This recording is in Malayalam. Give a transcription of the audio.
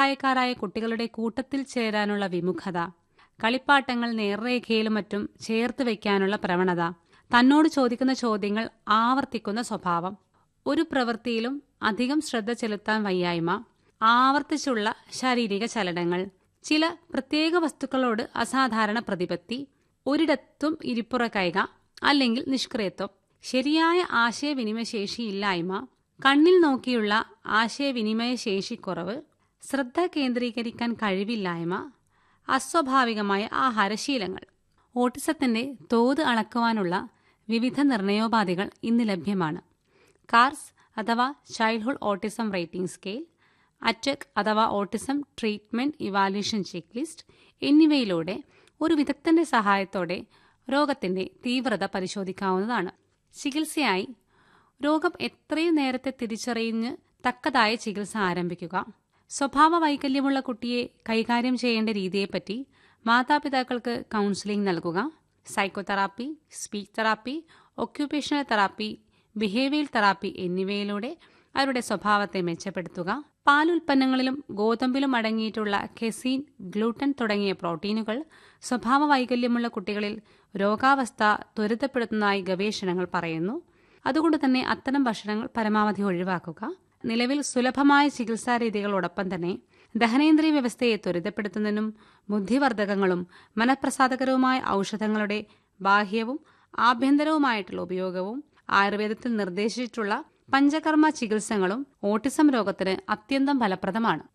സമപ്രായക്കാരായ കുട്ടികളുടെ കൂട്ടത്തിൽ ചേരാനുള്ള വിമുഖത കളിപ്പാട്ടങ്ങൾ നേർരേഖയിലും മറ്റും ചേർത്ത് വയ്ക്കാനുള്ള പ്രവണത തന്നോട് ചോദിക്കുന്ന ചോദ്യങ്ങൾ ആവർത്തിക്കുന്ന സ്വഭാവം ഒരു പ്രവൃത്തിയിലും അധികം ശ്രദ്ധ ചെലുത്താൻ വയ്യായ്മ ആവർത്തിച്ചുള്ള ശാരീരിക ചലനങ്ങൾ ചില പ്രത്യേക വസ്തുക്കളോട് അസാധാരണ പ്രതിപത്തി ഒരിടത്തും ഇരിപ്പുറ കൈക അല്ലെങ്കിൽ നിഷ്ക്രിയത്വം ശരിയായ ആശയവിനിമയ ശേഷിയില്ലായ്മ കണ്ണിൽ നോക്കിയുള്ള ആശയവിനിമയ ശേഷിക്കുറവ് ശ്രദ്ധ കേന്ദ്രീകരിക്കാൻ കഴിവില്ലായ്മ അസ്വാഭാവികമായ ആഹാരശീലങ്ങൾ ഓട്ടിസത്തിന്റെ തോത് അളക്കുവാനുള്ള വിവിധ നിർണയോപാധികൾ ഇന്ന് ലഭ്യമാണ് കാർസ് അഥവാ childhood autism rating scale ATEC അഥവാ autism treatment evaluation checklist എന്നിവയിലൂടെ ഒരു വിദഗ്ധന്റെ സഹായത്തോടെ രോഗത്തിന്റെ തീവ്രത പരിശോധിക്കാവുന്നതാണ് ചികിത്സയായി രോഗം എത്രയും നേരത്തെ തിരിച്ചറിഞ്ഞ് തക്കതായ ചികിത്സ ആരംഭിക്കുക സ്വഭാവ വൈകല്യമുള്ള കുട്ടിയെ കൈകാര്യം ചെയ്യേണ്ട രീതിയെപ്പറ്റി മാതാപിതാക്കൾക്ക് കൗൺസിലിംഗ് നൽകുക psychotherapy speech therapy occupational therapy behaviour therapy എന്നിവയിലൂടെ അവരുടെ സ്വഭാവത്തെ മെച്ചപ്പെടുത്തുക പാലുൽപ്പന്നങ്ങളിലും ഗോതമ്പിലും അടങ്ങിയിട്ടുള്ള കെസീൻ ഗ്ലൂട്ടൻ തുടങ്ങിയ പ്രോട്ടീനുകൾ സ്വഭാവ വൈകല്യമുള്ള കുട്ടികളിൽ രോഗാവസ്ഥ ത്വരിതപ്പെടുത്തുന്നതായി ഗവേഷണങ്ങൾ പറയുന്നു അതുകൊണ്ട് തന്നെ അത്തരം ഭക്ഷണങ്ങൾ പരമാവധി ഒഴിവാക്കുക നിലവിൽ സുലഭമായ ചികിത്സാ രീതികളോടൊപ്പം തന്നെ ദഹനേന്ദ്രിയ വ്യവസ്ഥയെ ത്വരിതപ്പെടുത്തുന്നതിനും ബുദ്ധിവർദ്ധകങ്ങളും മനഃപ്രസാദകരവുമായ ഔഷധങ്ങളുടെ ബാഹ്യവും ആഭ്യന്തരവുമായിട്ടുള്ള ഉപയോഗവും ആയുർവേദത്തിൽ നിർദ്ദേശിച്ചിട്ടുള്ള പഞ്ചകർമ്മ ചികിത്സകളും ഓട്ടിസം രോഗത്തിന് അത്യന്തം ഫലപ്രദമാണ്